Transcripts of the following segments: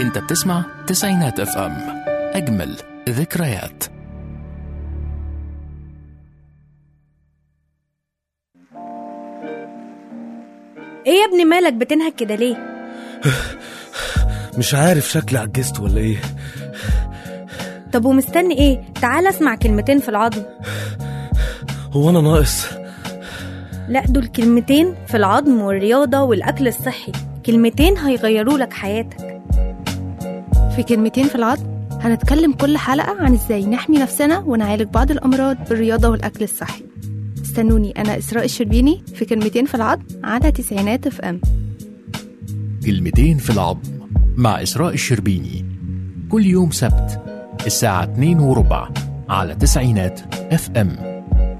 انت بتسمع تسعينات اف ام اجمل ذكريات ايه يا ابني مالك بتنهك كده ليه مش عارف شكلي عجزت ولا ايه طب ومستني ايه تعال اسمع كلمتين في العظم هو انا ناقص لا دول كلمتين في العظم والرياضة والأكل الصحي كلمتين هيغيروا لك حياتك في كلمتين في العظم هنتكلم كل حلقة عن ازاي نحمي نفسنا ونعالج بعض الأمراض بالرياضة والأكل الصحي استنوني أنا إسراء الشربيني في كلمتين في العظم على تسعينات اف ام كلمتين في العظم مع إسراء الشربيني كل يوم سبت الساعة 2 وربع على تسعينات اف ام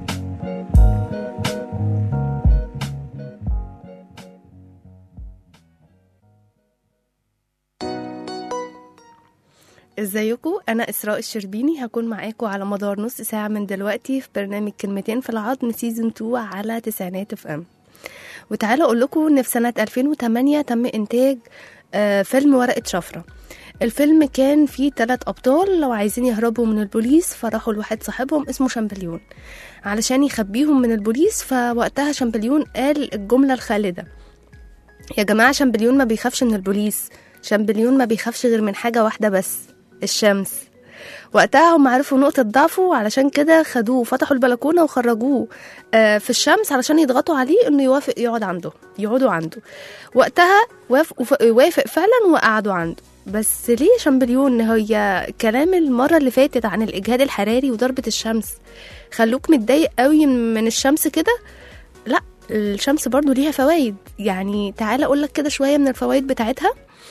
ازيكم انا اسراء الشربيني هكون معاكم على مدار نص ساعه من دلوقتي في برنامج كلمتين في العظم سيزون 2 على تسعينات اف ام وتعالوا اقول لكم ان في سنه 2008 تم انتاج آه، فيلم ورقه شفره الفيلم كان فيه ثلاث أبطال لو عايزين يهربوا من البوليس فراحوا لواحد صاحبهم اسمه شامبليون علشان يخبيهم من البوليس فوقتها شامبليون قال الجملة الخالدة يا جماعة شامبليون ما بيخافش من البوليس شامبليون ما بيخافش غير من حاجة واحدة بس الشمس وقتها هم عرفوا نقطة ضعفه علشان كده خدوه فتحوا البلكونة وخرجوه آه، في الشمس علشان يضغطوا عليه انه يوافق يقعد عنده يقعدوا عنده وقتها وافق وافق فعلا وقعدوا عنده بس ليه يا شامبليون هي كلام المرة اللي فاتت عن الإجهاد الحراري وضربة الشمس خلوك متضايق قوي من الشمس كده لا الشمس برضو ليها فوائد يعني تعالى أقولك كده شوية من الفوائد بتاعتها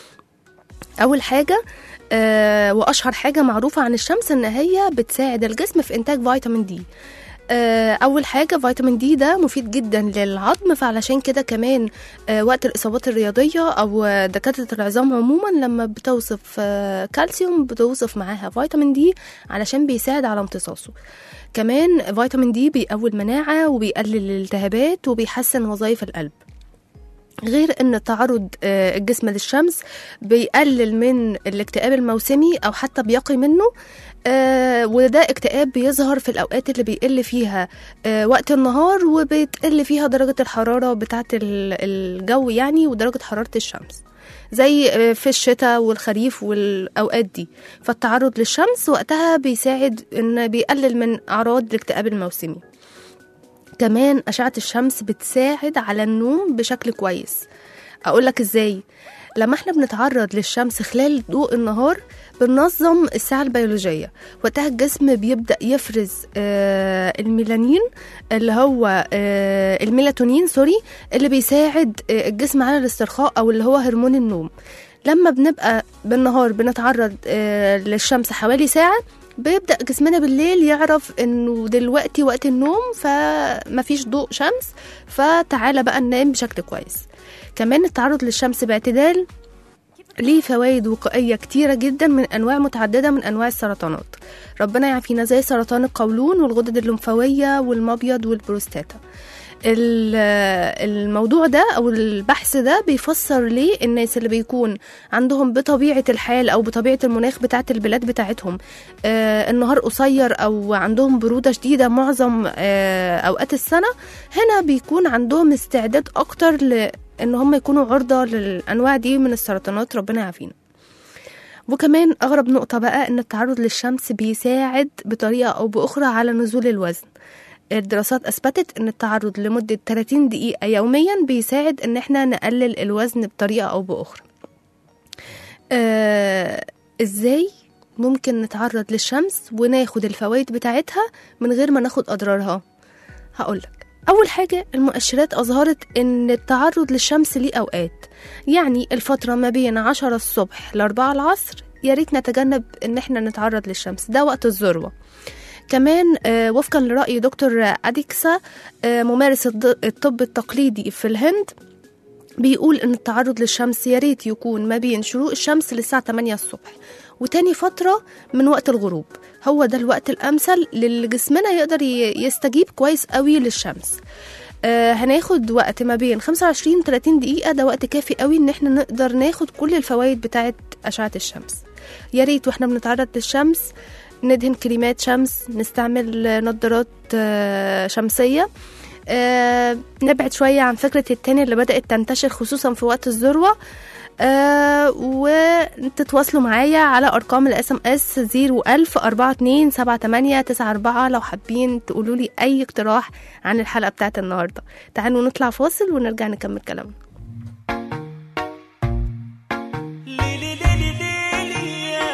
أول حاجة آه واشهر حاجه معروفه عن الشمس ان هي بتساعد الجسم في انتاج فيتامين دي آه اول حاجه فيتامين دي ده مفيد جدا للعظم فعلشان كده كمان آه وقت الاصابات الرياضيه او آه، دكاتره العظام عموما لما بتوصف آه كالسيوم بتوصف معاها فيتامين دي علشان بيساعد على امتصاصه كمان فيتامين دي بيقوي المناعه وبيقلل الالتهابات وبيحسن وظائف القلب غير ان تعرض آه، الجسم للشمس بيقلل من الاكتئاب الموسمي او حتى بيقي منه آه وده اكتئاب بيظهر في الاوقات اللي بيقل فيها آه وقت النهار وبتقل فيها درجه الحراره بتاعه ال- الجو يعني ودرجه حراره الشمس زي آه، في الشتاء والخريف والاوقات دي فالتعرض للشمس وقتها بيساعد ان بيقلل من اعراض الاكتئاب الموسمي كمان أشعة الشمس بتساعد على النوم بشكل كويس أقولك إزاي لما احنا بنتعرض للشمس خلال ضوء النهار بننظم الساعة البيولوجية وقتها الجسم بيبدأ يفرز آه الميلانين اللي هو آه الميلاتونين سوري اللي بيساعد آه الجسم على الاسترخاء أو اللي هو هرمون النوم لما بنبقى بالنهار بنتعرض آه للشمس حوالي ساعة بيبدأ جسمنا بالليل يعرف انه دلوقتي وقت النوم فمفيش ضوء شمس فتعالى بقى ننام بشكل كويس كمان التعرض للشمس باعتدال ليه فوائد وقائية كتيرة جدا من أنواع متعددة من أنواع السرطانات ربنا يعافينا زي سرطان القولون والغدد الليمفاوية والمبيض والبروستاتا ال- الموضوع ده او البحث ده بيفسر ليه الناس اللي بيكون عندهم بطبيعه الحال او بطبيعه المناخ بتاعه البلاد بتاعتهم آه النهار قصير او عندهم بروده شديده معظم آه اوقات السنه هنا بيكون عندهم استعداد اكتر لان هم يكونوا عرضه للانواع دي من السرطانات ربنا يعافينا وكمان أغرب نقطة بقى إن التعرض للشمس بيساعد بطريقة أو بأخرى على نزول الوزن الدراسات أثبتت إن التعرض لمدة 30 دقيقة يوميا بيساعد إن احنا نقلل الوزن بطريقة أو بأخرى آه إزاي ممكن نتعرض للشمس وناخد الفوائد بتاعتها من غير ما ناخد أضرارها هقولك أول حاجة المؤشرات أظهرت إن التعرض للشمس ليه أوقات يعني الفترة ما بين عشرة الصبح لأربعة العصر يا ريت نتجنب إن احنا نتعرض للشمس ده وقت الذروة كمان آه، وفقا لرأي دكتور أديكسا آه، ممارس الض- الطب التقليدي في الهند بيقول ان التعرض للشمس يا ريت يكون ما بين شروق الشمس للساعة 8 الصبح وتاني فترة من وقت الغروب هو ده الوقت الأمثل للي جسمنا يقدر ي- يستجيب كويس قوي للشمس آه هناخد وقت ما بين 25 و 30 دقيقة ده وقت كافي قوي ان احنا نقدر ناخد كل الفوائد بتاعة أشعة الشمس يا ريت واحنا بنتعرض للشمس ندهن كريمات شمس نستعمل آه، نظارات آه، شمسية آه نبعد شوية عن فكرة التاني اللي بدأت تنتشر خصوصا في وقت الذروة آه وتتواصلوا معايا على ارقام الاس ام اس 01000 42 78 94 لو حابين تقولوا لي اي اقتراح عن الحلقه بتاعت النهارده تعالوا نطلع فاصل ونرجع نكمل كلامنا ليلي ليلي ليلي يا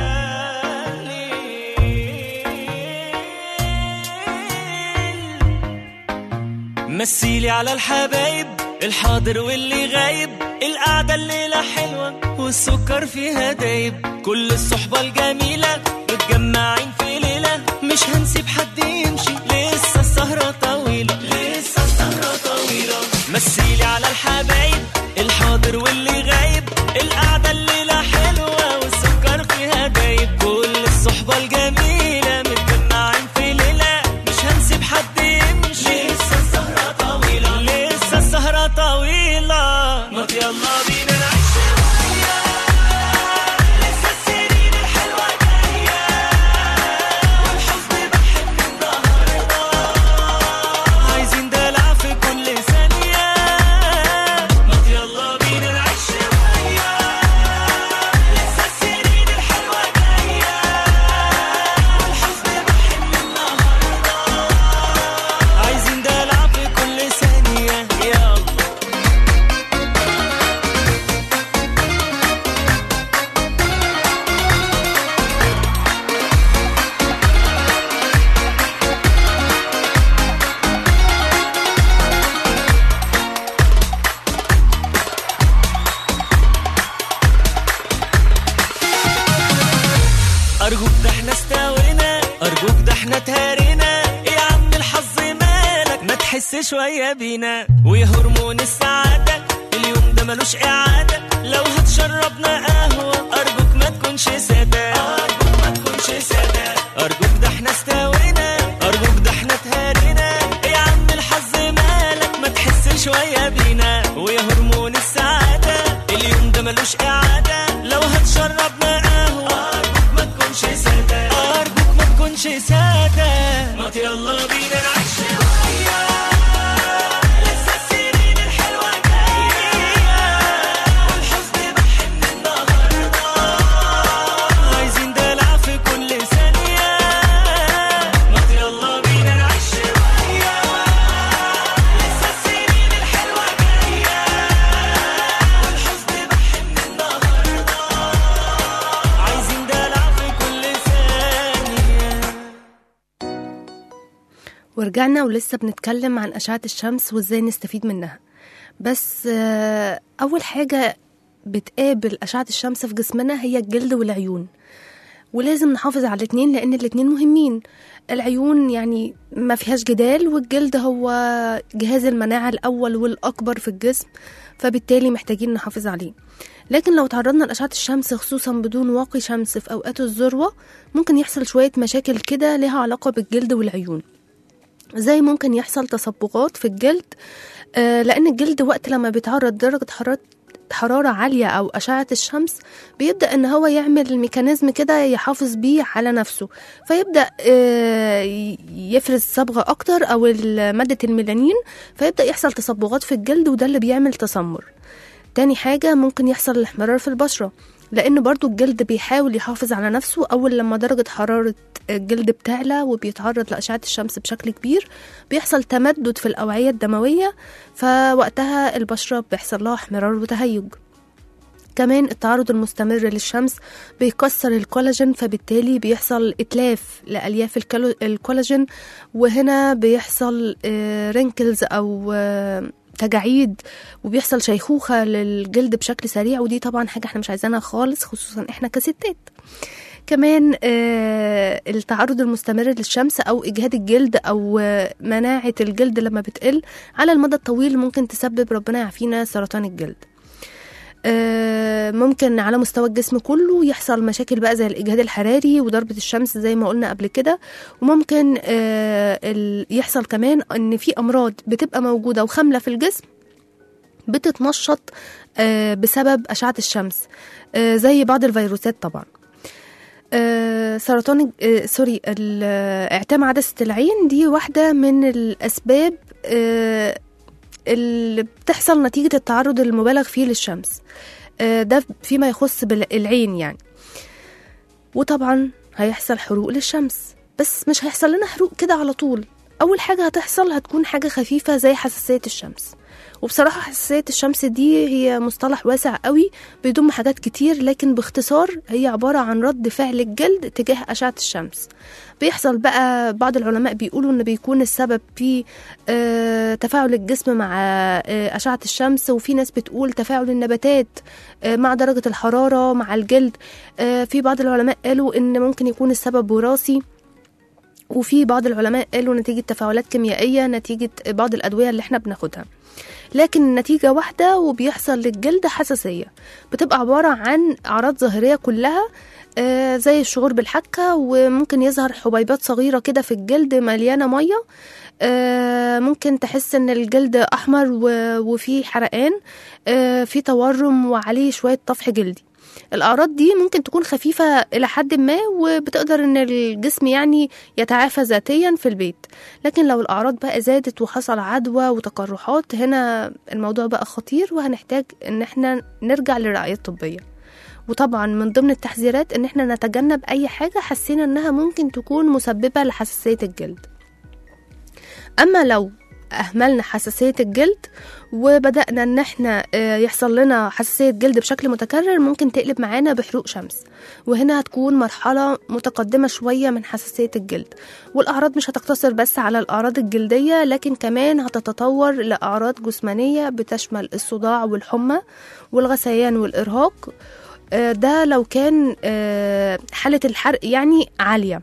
ليل. مثيلي على الحبايب الحاضر واللي غايب القعدة الليلة حلوة والسكر فيها دايب كل الصحبة الجميلة متجمعين في ليلة مش هنسيب حد يمشي لسه السهرة طويلة لسه السهرة طويلة مثيلي على الحبايب الحاضر واللي غايب القعدة الليلة حلوة والسكر فيها دايب كل الصحبة الجميلة متجمعين في ليلة مش هنسيب حد يمشي لسه السهرة طويلة لسه السهرة طويلة ما يلا بينا نعيش شوية لسه السنين الحلوة جاية والحزن بحب النهاردة عايزين دلع في كل ثانية ما يلا بينا نعيش شوية لسه السنين الحلوة جاية والحزن بحب النهاردة عايزين دلع في كل ثانية يلا أرجوك ده احنا استوينا أرجوك ده احنا تهرينا إيه يا عم الحظ مالك ما تحس شوية بينا ويا هرمون السعادة اليوم ده ملوش إعادة لو هتشربنا قهوة أرجوك ما تكونش سادة أرجوك ما تكونش سادة أرجوك ده احنا استوينا أرجوك ده احنا تهرينا إيه يا عم الحظ مالك ما تحس شوية بينا ويا هرمون السعادة اليوم ده ملوش إعادة لو هتشربنا قهوة أرجوك ما تكونش سادة أرجوك ما تكونش سادة ما يلا بينا نعيش شوية لسه السنين الحلوة جاية والحزن بحن النهاردة عايزين دلع في كل ثانية ما يلا بينا نعيش شوية لسه السنين الحلوة جاية والحزن بحن النهاردة عايزين دلع في كل ثانية ورجعنا ولسه بنتكلم عن أشعة الشمس وإزاي نستفيد منها بس آه، أول حاجة بتقابل أشعة الشمس في جسمنا هي الجلد والعيون ولازم نحافظ على الاتنين لأن الاتنين مهمين العيون يعني ما فيهاش جدال والجلد هو جهاز المناعة الأول والأكبر في الجسم فبالتالي محتاجين نحافظ عليه لكن لو تعرضنا لأشعة الشمس خصوصا بدون واقي شمس في أوقات الذروة ممكن يحصل شوية مشاكل كده لها علاقة بالجلد والعيون زي ممكن يحصل تصبغات في الجلد آه، لأن الجلد وقت لما بيتعرض درجة حرارة حرارة عالية أو أشعة الشمس بيبدأ إن هو يعمل ميكانيزم كده يحافظ بيه على نفسه فيبدأ آه، ي- يفرز صبغة أكتر أو ال- مادة الميلانين فيبدأ يحصل تصبغات في الجلد وده اللي بيعمل تسمر تاني حاجة ممكن يحصل الاحمرار في البشرة لأن برضو الجلد بيحاول يحافظ على نفسه أول لما درجة حرارة الجلد بتعلى وبيتعرض لأشعة الشمس بشكل كبير بيحصل تمدد في الأوعية الدموية فوقتها البشرة بيحصل لها احمرار وتهيج كمان التعرض المستمر للشمس بيكسر الكولاجين فبالتالي بيحصل اتلاف لالياف الكالو- الكولاجين وهنا بيحصل رينكلز او آه، تجاعيد وبيحصل شيخوخة للجلد بشكل سريع ودي طبعا حاجة احنا مش عايزينها خالص خصوصا احنا كستات كمان آه، التعرض المستمر للشمس او اجهاد الجلد او آه، مناعة الجلد لما بتقل على المدى الطويل ممكن تسبب ربنا يعافينا سرطان الجلد آه، ممكن على مستوى الجسم كله يحصل مشاكل بقى زي الإجهاد الحراري وضربة الشمس زي ما قلنا قبل كده وممكن آه، ال- يحصل كمان إن في أمراض بتبقى موجودة وخاملة في الجسم بتتنشط آه، بسبب أشعة الشمس آه، زي بعض الفيروسات طبعا آه، سرطان آه، سوري ال- آه، اعتام عدسة العين دي واحدة من الأسباب آه، اللي بتحصل نتيجة التعرض المبالغ فيه للشمس آه، ده فيما يخص بالعين يعني وطبعا هيحصل حروق للشمس بس مش هيحصل لنا حروق كده على طول أول حاجة هتحصل هتكون حاجة خفيفة زي حساسية الشمس وبصراحة حساسية الشمس دي هي مصطلح واسع قوي بيضم حاجات كتير لكن باختصار هي عبارة عن رد فعل الجلد تجاه أشعة الشمس بيحصل بقى بعض العلماء بيقولوا إن بيكون السبب في آه، تفاعل الجسم مع آه، أشعة الشمس وفي ناس بتقول تفاعل النباتات آه، مع درجة الحرارة مع الجلد آه، في بعض العلماء قالوا إن ممكن يكون السبب وراثي وفي بعض العلماء قالوا نتيجة تفاعلات كيميائية نتيجة بعض الأدوية اللي احنا بناخدها لكن النتيجة واحدة وبيحصل للجلد حساسية بتبقى عبارة عن أعراض ظاهرية كلها آه، زي الشعور بالحكة وممكن يظهر حبيبات صغيرة كده في الجلد مليانة مية آه، ممكن تحس ان الجلد احمر و- وفيه حرقان آه، في تورم وعليه شوية طفح جلدي الأعراض دي ممكن تكون خفيفة إلى حد ما وبتقدر إن الجسم يعني يتعافى ذاتيا في البيت لكن لو الأعراض بقى زادت وحصل عدوى وتقرحات هنا الموضوع بقى خطير وهنحتاج إن احنا نرجع للرعاية الطبية وطبعا من ضمن التحذيرات إن احنا نتجنب أي حاجة حسينا إنها ممكن تكون مسببة لحساسية الجلد أما لو أهملنا حساسية الجلد وبدأنا إن احنا آه، يحصل لنا حساسية جلد بشكل متكرر ممكن تقلب معانا بحروق شمس وهنا هتكون مرحلة متقدمة شوية من حساسية الجلد والأعراض مش هتقتصر بس على الأعراض الجلدية لكن كمان هتتطور لأعراض جسمانية بتشمل الصداع والحمى والغثيان والإرهاق آه، ده لو كان آه، حالة الحرق يعني عالية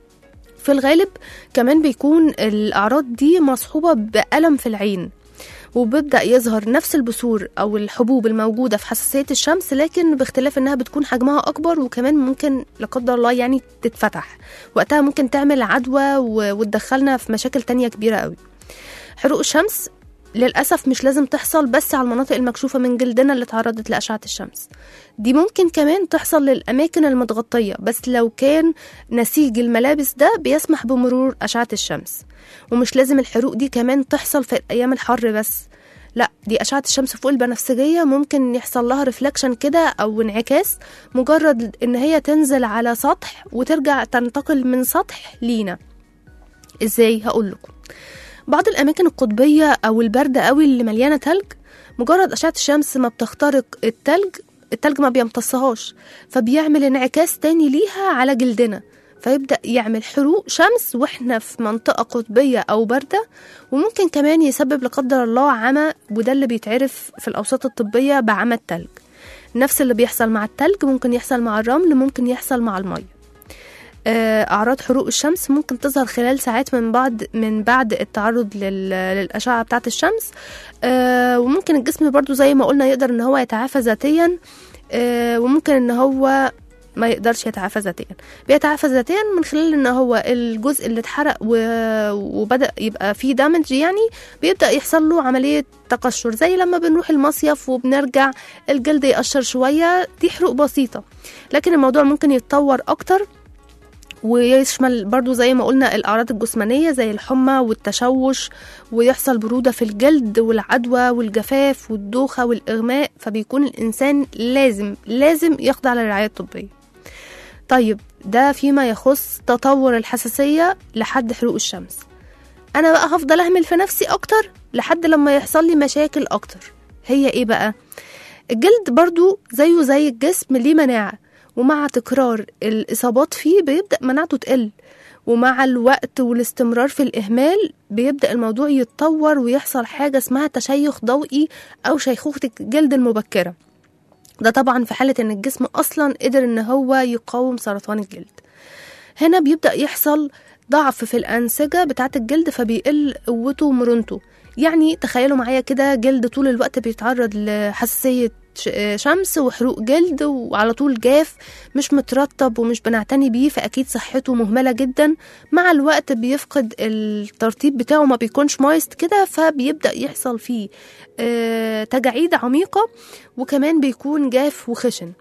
في الغالب كمان بيكون الأعراض دي مصحوبة بألم في العين وبيبدأ يظهر نفس البثور أو الحبوب الموجودة في حساسية الشمس لكن باختلاف إنها بتكون حجمها أكبر وكمان ممكن لا قدر الله يعني تتفتح وقتها ممكن تعمل عدوى و- وتدخلنا في مشاكل تانية كبيرة قوي حروق الشمس للأسف مش لازم تحصل بس على المناطق المكشوفة من جلدنا اللي تعرضت لأشعة الشمس دي ممكن كمان تحصل للأماكن المتغطية بس لو كان نسيج الملابس ده بيسمح بمرور أشعة الشمس ومش لازم الحروق دي كمان تحصل في أيام الحر بس لا دي أشعة الشمس فوق البنفسجية ممكن يحصل لها ريفلكشن كده أو انعكاس مجرد إن هي تنزل على سطح وترجع تنتقل من سطح لينا إزاي هقول لكم بعض الأماكن القطبية أو الباردة قوي اللي مليانة تلج مجرد أشعة الشمس ما بتخترق التلج التلج ما بيمتصهاش فبيعمل انعكاس تاني ليها على جلدنا فيبدأ يعمل حروق شمس واحنا في منطقة قطبية أو باردة وممكن كمان يسبب لقدر الله عمى وده اللي بيتعرف في الأوساط الطبية بعمى التلج نفس اللي بيحصل مع التلج ممكن يحصل مع الرمل ممكن يحصل مع المية آه، أعراض حروق الشمس ممكن تظهر خلال ساعات من بعد من بعد التعرض لل- للأشعة بتاعة الشمس آه، وممكن الجسم برضو زي ما قلنا يقدر إن هو يتعافى ذاتيا آه، وممكن إن هو ما يقدرش يتعافى ذاتيا بيتعافى ذاتيا من خلال ان هو الجزء اللي اتحرق و- وبدا يبقى فيه دامج يعني بيبدا يحصل له عمليه تقشر زي لما بنروح المصيف وبنرجع الجلد يقشر شويه دي حروق بسيطه لكن الموضوع ممكن يتطور اكتر ويشمل برضو زي ما قلنا الأعراض الجسمانية زي الحمى والتشوش ويحصل برودة في الجلد والعدوى والجفاف والدوخة والإغماء فبيكون الإنسان لازم لازم يخضع للرعاية الطبية طيب ده فيما يخص تطور الحساسية لحد حروق الشمس أنا بقى هفضل أهمل في نفسي أكتر لحد لما يحصل لي مشاكل أكتر هي إيه بقى؟ الجلد برضو زيه زي الجسم ليه مناعة ومع تكرار الإصابات فيه بيبدأ مناعته تقل ومع الوقت والاستمرار في الإهمال بيبدأ الموضوع يتطور ويحصل حاجة اسمها تشيخ ضوئي أو شيخوخة الجلد المبكرة ده طبعا في حالة إن الجسم أصلا قدر إن هو يقاوم سرطان الجلد هنا بيبدأ يحصل ضعف في الأنسجة بتاعة الجلد فبيقل قوته ومرونته يعني تخيلوا معايا كده جلد طول الوقت بيتعرض لحساسية ش- آه، شمس وحروق جلد وعلى طول جاف مش مترطب ومش بنعتني بيه فأكيد صحته مهملة جدا مع الوقت بيفقد الترطيب بتاعه ما بيكونش مايست كده فبيبدأ يحصل فيه آه، تجاعيد عميقة وكمان بيكون جاف وخشن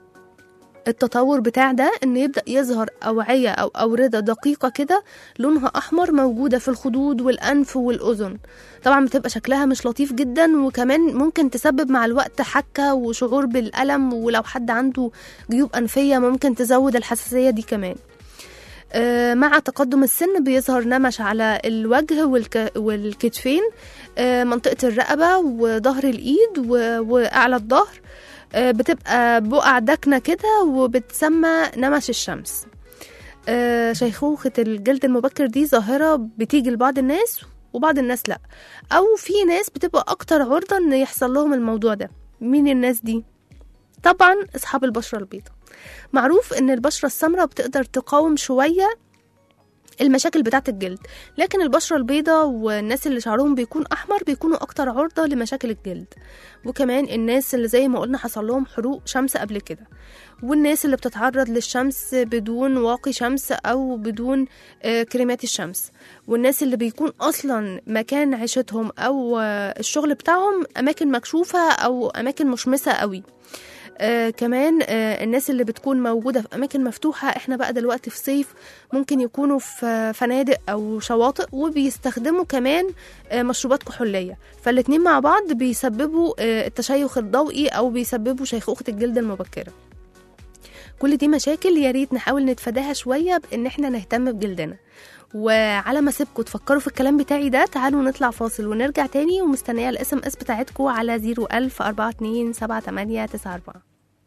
التطور بتاع ده ان يبدا يظهر اوعيه او اورده دقيقه كده لونها احمر موجوده في الخدود والانف والاذن طبعا بتبقى شكلها مش لطيف جدا وكمان ممكن تسبب مع الوقت حكه وشعور بالالم ولو حد عنده جيوب انفيه ممكن تزود الحساسيه دي كمان آه، مع تقدم السن بيظهر نمش على الوجه والك... والكتفين آه، منطقة الرقبة وظهر الإيد و... وأعلى الظهر آه، بتبقى بقع دكنة كده وبتسمى نمش الشمس آه، شيخوخة الجلد المبكر دي ظاهرة بتيجي لبعض الناس وبعض الناس لأ أو في ناس بتبقى أكتر عرضة إن يحصل لهم الموضوع ده مين الناس دي؟ طبعا أصحاب البشرة البيضاء معروف إن البشرة السمراء بتقدر تقاوم شوية المشاكل بتاعة الجلد لكن البشرة البيضاء والناس اللي شعرهم بيكون أحمر بيكونوا أكتر عرضة لمشاكل الجلد وكمان الناس اللي زي ما قلنا حصل لهم حروق شمس قبل كده والناس اللي بتتعرض للشمس بدون واقي شمس أو بدون آه، كريمات الشمس والناس اللي بيكون أصلا مكان عيشتهم أو آه، الشغل بتاعهم أماكن مكشوفة أو أماكن مشمسة قوي آه كمان آه الناس اللي بتكون موجودة في أماكن مفتوحة إحنا بقى دلوقتي في صيف ممكن يكونوا في فنادق أو شواطئ وبيستخدموا كمان آه مشروبات كحولية فالاتنين مع بعض بيسببوا آه التشيخ الضوئي أو بيسببوا شيخوخة الجلد المبكرة كل دي مشاكل يا ريت نحاول نتفاداها شوية بإن إحنا نهتم بجلدنا وعلى ما اسيبكم تفكروا في الكلام بتاعي ده تعالوا نطلع فاصل ونرجع تاني ومستنيه الاس ام اس بتاعتكم على 01000 42 78 94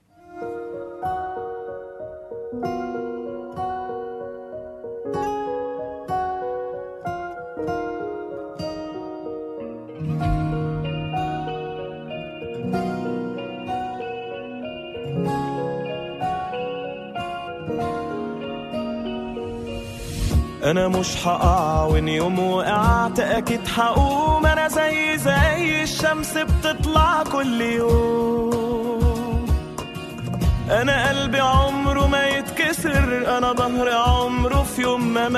انا مش هقع وان يوم وقعت اكيد هقوم انا زي زي الشمس بتطلع كل يوم انا قلبي عمره ما يتكسر انا ظهري عمره في يوم ما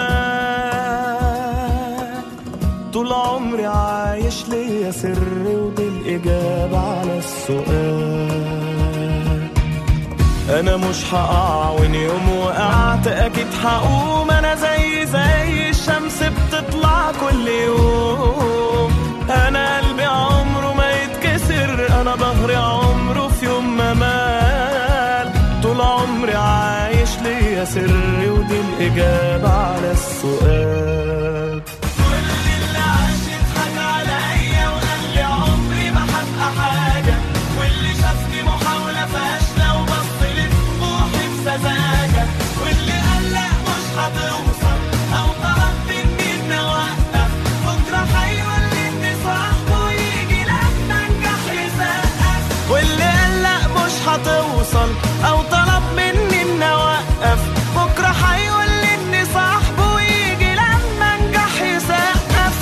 مات طول عمري عايش ليا سر ودي الاجابه على السؤال انا مش هقع وان يوم وقعت اكيد هقوم انا زي زي الشمس بتطلع كل يوم انا قلبي عمره ما يتكسر انا ظهري عمره في يوم ما مال طول عمري عايش ليا سر ودي الاجابه على السؤال كل اللي عاش يضحك عليا وقال لي عمري ما هبقى حاجه واللي شافني محاوله فاشله وبص لي طموحي بسذاجه واللي قال لا مش هتوصل او طلب مني اني اوقف بكره هيوليني صاحبه يجي لما انجح يسقف واللي قال لا مش هتوصل او طلب مني اني اوقف بكره هيوليني صاحبه يجي لما انجح يسقف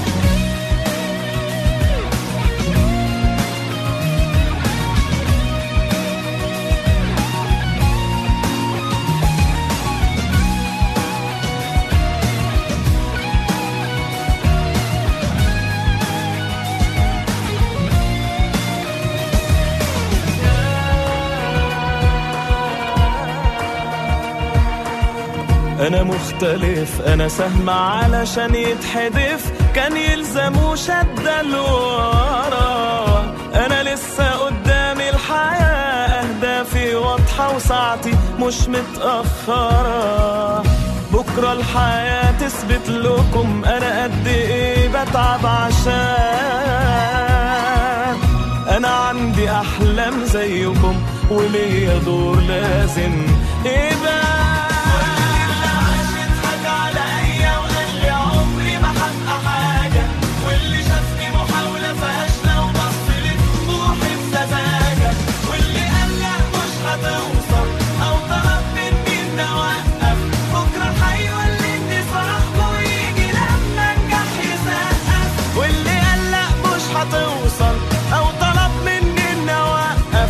انا مختلف انا سهم علشان يتحدف كان يلزمه شدة لورا انا لسه قدامي الحياة اهدافي واضحة وساعتي مش متأخرة بكرة الحياة تثبت لكم انا قد ايه بتعب عشان انا عندي احلام زيكم وليا دور لازم يبقى واللي قال لا مش هتوصل او طلب مني اني اوقف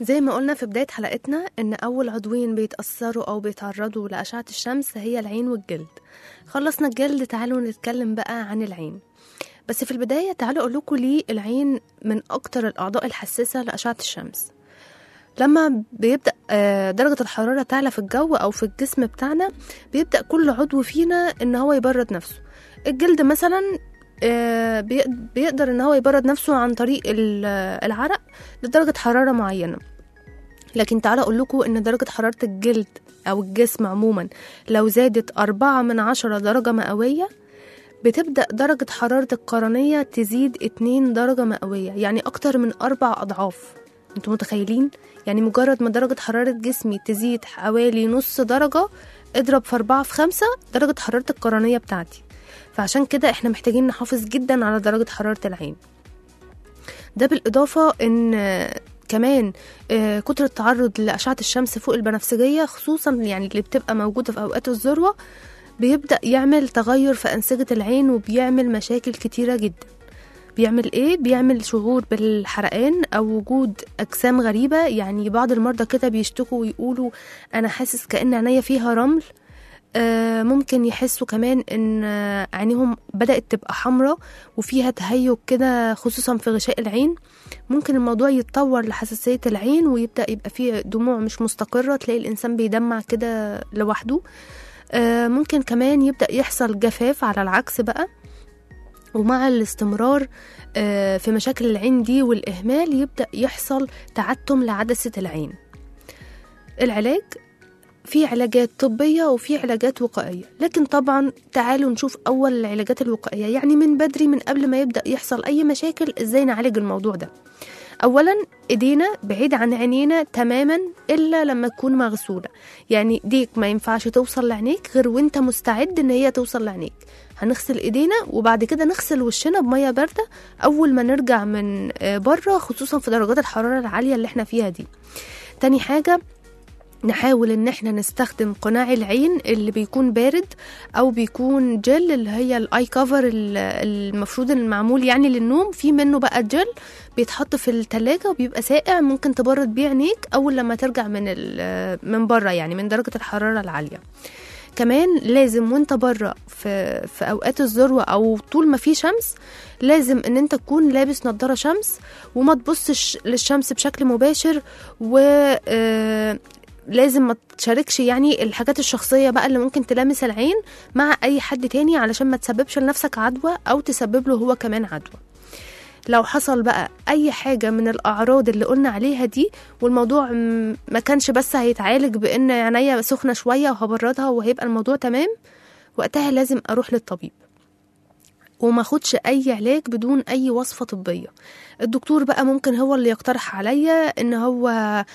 زي ما قلنا في بداية حلقتنا إن أول عضوين بيتأثروا أو بيتعرضوا لأشعة الشمس هي العين والجلد خلصنا الجلد تعالوا نتكلم بقى عن العين بس في البداية تعالوا أقول لكم ليه العين من أكتر الأعضاء الحساسة لأشعة الشمس لما بيبدأ آه، درجة الحرارة تعلى في الجو أو في الجسم بتاعنا بيبدأ كل عضو فينا إن هو يبرد نفسه الجلد مثلا آه، بي- بيقدر إن هو يبرد نفسه عن طريق ال- العرق لدرجة حرارة معينة لكن تعالى أقول لكم إن درجة حرارة الجلد أو الجسم عموما لو زادت أربعة من عشرة درجة مئوية بتبدأ درجة حرارة القرنية تزيد اتنين درجة مئوية يعني أكتر من أربع أضعاف انتوا متخيلين؟ يعني مجرد ما درجة حرارة جسمي تزيد حوالي نص درجة اضرب في أربعة في خمسة درجة حرارة القرنية بتاعتي فعشان كده احنا محتاجين نحافظ جدا على درجة حرارة العين ده بالإضافة إن آه، كمان آه، كتر التعرض لأشعة الشمس فوق البنفسجية خصوصا يعني اللي بتبقى موجودة في أوقات الذروة بيبدأ يعمل تغير في أنسجة العين وبيعمل مشاكل كتيرة جدا بيعمل ايه بيعمل شعور بالحرقان او وجود اجسام غريبه يعني بعض المرضى كده بيشتكوا ويقولوا انا حاسس كان عينيا فيها رمل آه، ممكن يحسوا كمان ان آه، عينيهم بدات تبقى حمراء وفيها تهيج كده خصوصا في غشاء العين ممكن الموضوع يتطور لحساسيه العين ويبدا يبقى فيه دموع مش مستقره تلاقي الانسان بيدمع كده لوحده آه، ممكن كمان يبدا يحصل جفاف على العكس بقى ومع الاستمرار آه، في مشاكل العين دي والإهمال يبدأ يحصل تعتم لعدسة العين العلاج في علاجات طبية وفي علاجات وقائية لكن طبعا تعالوا نشوف أول العلاجات الوقائية يعني من بدري من قبل ما يبدأ يحصل أي مشاكل إزاي نعالج الموضوع ده أولا إيدينا بعيد عن عينينا تماما إلا لما تكون مغسولة يعني ديك ما ينفعش توصل لعينيك غير وانت مستعد إن هي توصل لعينيك هنغسل ايدينا وبعد كده نغسل وشنا بميه بارده اول ما نرجع من آه، بره خصوصا في درجات الحراره العاليه اللي احنا فيها دي تاني حاجه نحاول ان احنا نستخدم قناع العين اللي بيكون بارد او بيكون جل اللي هي الاي كفر المفروض المعمول يعني للنوم في منه بقى جل بيتحط في التلاجة وبيبقى ساقع ممكن تبرد بيه عينيك اول لما ترجع من ال- من بره يعني من درجة الحرارة العالية كمان لازم وانت بره في في اوقات الذروه او طول ما في شمس لازم ان انت تكون لابس نظاره شمس وما تبصش للشمس بشكل مباشر و آه، لازم ما تشاركش يعني الحاجات الشخصيه بقى اللي ممكن تلامس العين مع اي حد تاني علشان ما تسببش لنفسك عدوى او تسبب له هو كمان عدوى لو حصل بقى اي حاجه من الاعراض اللي قلنا عليها دي والموضوع م- ما كانش بس هيتعالج بان عينيا سخنه شويه وهبردها وهيبقى الموضوع تمام وقتها لازم اروح للطبيب وما اخدش اي علاج بدون اي وصفه طبيه الدكتور بقى ممكن هو اللي يقترح عليا ان هو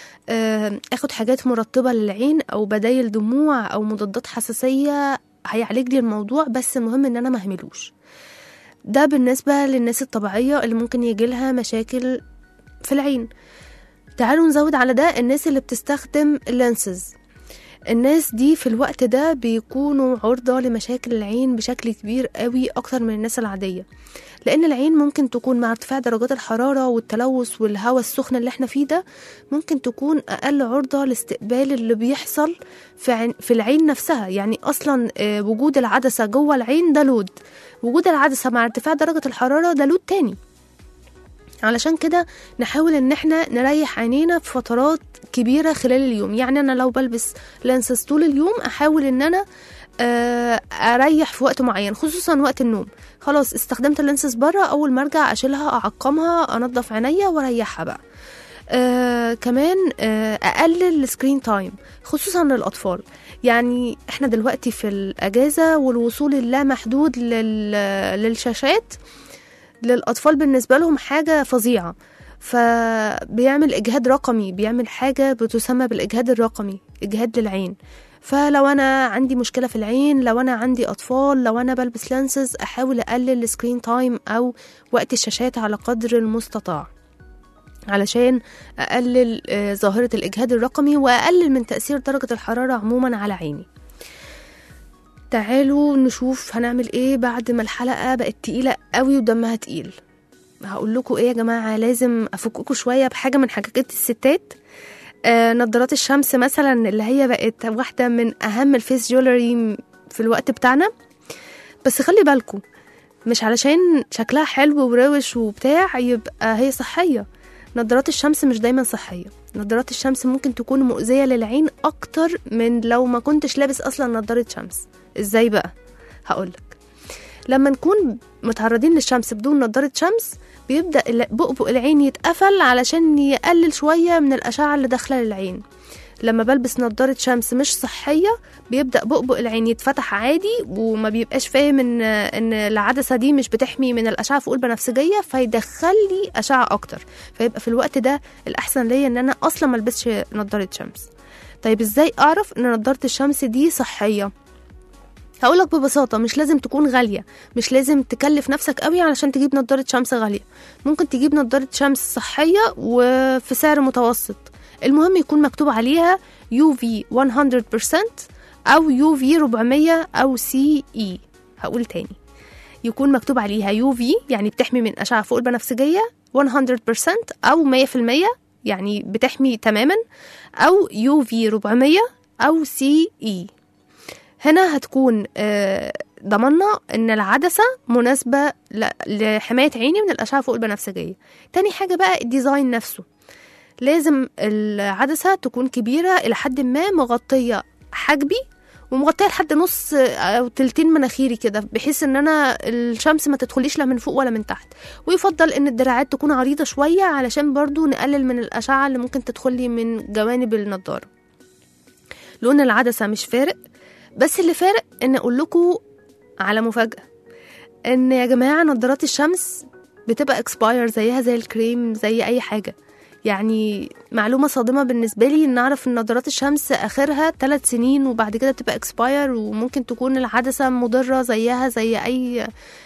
آه، اخد حاجات مرطبه للعين او بدايل دموع او مضادات حساسيه هيعالج لي الموضوع بس المهم ان انا ما اهملوش ده بالنسبة للناس الطبيعية اللي ممكن يجيلها مشاكل في العين تعالوا نزود على ده الناس اللي بتستخدم اللانسز الناس دي في الوقت ده بيكونوا عرضة لمشاكل العين بشكل كبير قوي أكتر من الناس العادية لأن العين ممكن تكون مع ارتفاع درجات الحرارة والتلوث والهواء السخن اللي احنا فيه ده ممكن تكون أقل عرضة لاستقبال اللي بيحصل في, عين في العين نفسها يعني أصلا آه، وجود العدسة جوه العين ده لود وجود العدسة مع ارتفاع درجة الحرارة ده لود تاني علشان كده نحاول ان احنا نريح عينينا في فترات كبيرة خلال اليوم يعني انا لو بلبس لانسز طول اليوم احاول ان انا آه، اريح في وقت معين خصوصا وقت النوم خلاص استخدمت اللانسز بره اول ما ارجع اشيلها اعقمها انضف عينيا واريحها بقى آه كمان آه اقلل السكرين تايم خصوصا للاطفال يعني احنا دلوقتي في الاجازه والوصول اللامحدود لل للشاشات للاطفال بالنسبه لهم حاجه فظيعه فبيعمل اجهاد رقمي بيعمل حاجه بتسمى بالاجهاد الرقمي اجهاد للعين فلو انا عندي مشكله في العين لو انا عندي اطفال لو انا بلبس لانسز احاول اقلل السكرين تايم او وقت الشاشات على قدر المستطاع علشان اقلل آه، ظاهره الاجهاد الرقمي واقلل من تاثير درجه الحراره عموما على عيني تعالوا نشوف هنعمل ايه بعد ما الحلقه بقت تقيله قوي ودمها تقيل هقول لكم ايه يا جماعه لازم افككوا شويه بحاجه من حاجات الستات آه نظارات الشمس مثلا اللي هي بقت واحده من اهم الفيس جولري في الوقت بتاعنا بس خلي بالكم مش علشان شكلها حلو وروش وبتاع يبقى هي صحيه نظارات الشمس مش دايما صحيه نظارات الشمس ممكن تكون مؤذيه للعين اكتر من لو ما كنتش لابس اصلا نظاره شمس ازاي بقى هقولك لما نكون متعرضين للشمس بدون نظارة شمس بيبدأ ال- بؤبؤ العين يتقفل علشان يقلل شوية من الأشعة اللي داخلة للعين لما بلبس نظارة شمس مش صحية بيبدأ بؤبؤ العين يتفتح عادي وما بيبقاش فاهم ان ان العدسة دي مش بتحمي من الأشعة فوق البنفسجية فيدخل لي أشعة أكتر فيبقى في الوقت ده الأحسن ليا ان أنا أصلا ملبسش نظارة شمس طيب ازاي أعرف ان نظارة الشمس دي صحية هقولك ببساطة مش لازم تكون غالية مش لازم تكلف نفسك قوي علشان تجيب نظارة شمس غالية ممكن تجيب نظارة شمس صحية وفي سعر متوسط المهم يكون مكتوب عليها UV 100% أو UV 400 أو CE هقول تاني يكون مكتوب عليها UV يعني بتحمي من أشعة فوق البنفسجية 100% أو 100% يعني بتحمي تماما أو UV 400 أو CE هنا هتكون آه، ضمنا ان العدسه مناسبه ل- لحمايه عيني من الاشعه فوق البنفسجيه تاني حاجه بقى الديزاين نفسه لازم العدسه تكون كبيره الى حد ما مغطيه حاجبي ومغطيه لحد نص او تلتين مناخيري كده بحيث ان انا الشمس ما تدخليش لا من فوق ولا من تحت ويفضل ان الدراعات تكون عريضه شويه علشان برضو نقلل من الاشعه اللي ممكن تدخلي من جوانب النضاره لون العدسه مش فارق بس اللي فارق ان اقول لكم على مفاجاه ان يا جماعه نظارات الشمس بتبقى اكسباير زيها زي الكريم زي اي حاجه يعني معلومة صادمة بالنسبة لي ان اعرف ان نظارات الشمس اخرها ثلاث سنين وبعد كده بتبقى اكسباير وممكن تكون العدسة مضرة زيها زي اي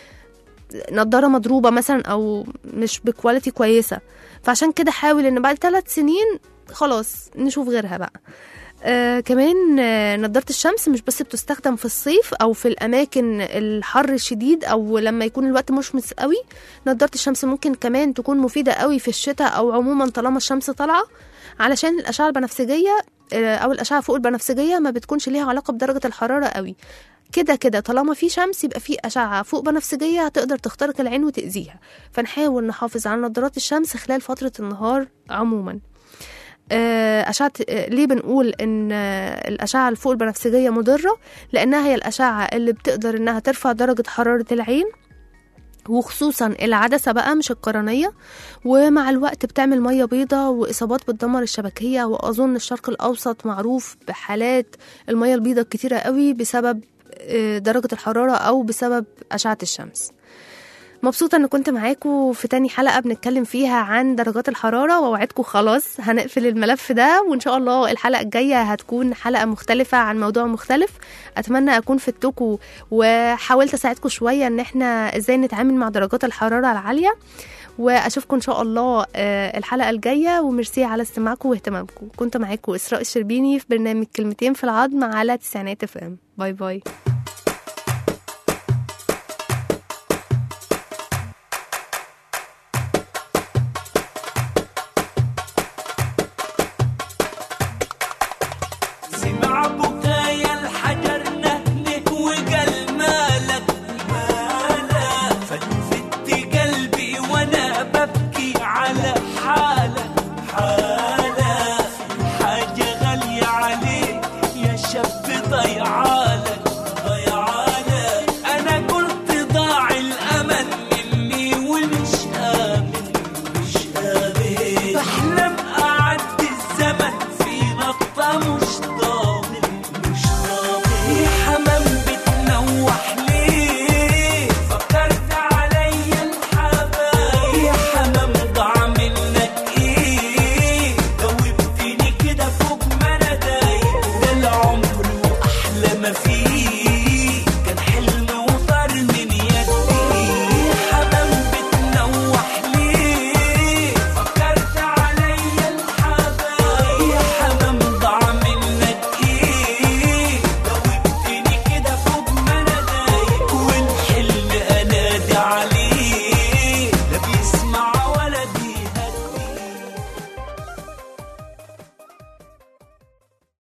نظارة مضروبة مثلا او مش بكواليتي كويسة فعشان كده حاول ان بعد ثلاث سنين خلاص نشوف غيرها بقى آه كمان آه نظارة الشمس مش بس بتستخدم في الصيف أو في الأماكن الحر الشديد أو لما يكون الوقت مشمس قوي نظارة الشمس ممكن كمان تكون مفيدة قوي في الشتاء أو عموما طالما الشمس طالعة علشان الأشعة البنفسجية آه أو الأشعة فوق البنفسجية ما بتكونش ليها علاقة بدرجة الحرارة قوي كده كده طالما في شمس يبقى في أشعة فوق بنفسجية هتقدر تخترق العين وتأذيها فنحاول نحافظ على نظارات الشمس خلال فترة النهار عموما آه، أشعة آه، ليه بنقول إن آه، الأشعة الفوق البنفسجية مضرة لأنها هي الأشعة اللي بتقدر إنها ترفع درجة حرارة العين وخصوصا العدسة بقى مش القرنية ومع الوقت بتعمل مية بيضة وإصابات بتدمر الشبكية وأظن الشرق الأوسط معروف بحالات المية البيضة الكتيرة قوي بسبب آه، درجة الحرارة أو بسبب أشعة الشمس مبسوطة ان كنت معاكم في تاني حلقة بنتكلم فيها عن درجات الحرارة واوعدكم خلاص هنقفل الملف ده وان شاء الله الحلقة الجاية هتكون حلقة مختلفة عن موضوع مختلف اتمنى اكون فدتكم وحاولت اساعدكم شوية ان احنا ازاي نتعامل مع درجات الحرارة العالية واشوفكم ان شاء الله آه، الحلقة الجاية وميرسي على استماعكم واهتمامكم كنت معاكم اسراء الشربيني في برنامج كلمتين في العظم على تسعينات اف ام باي باي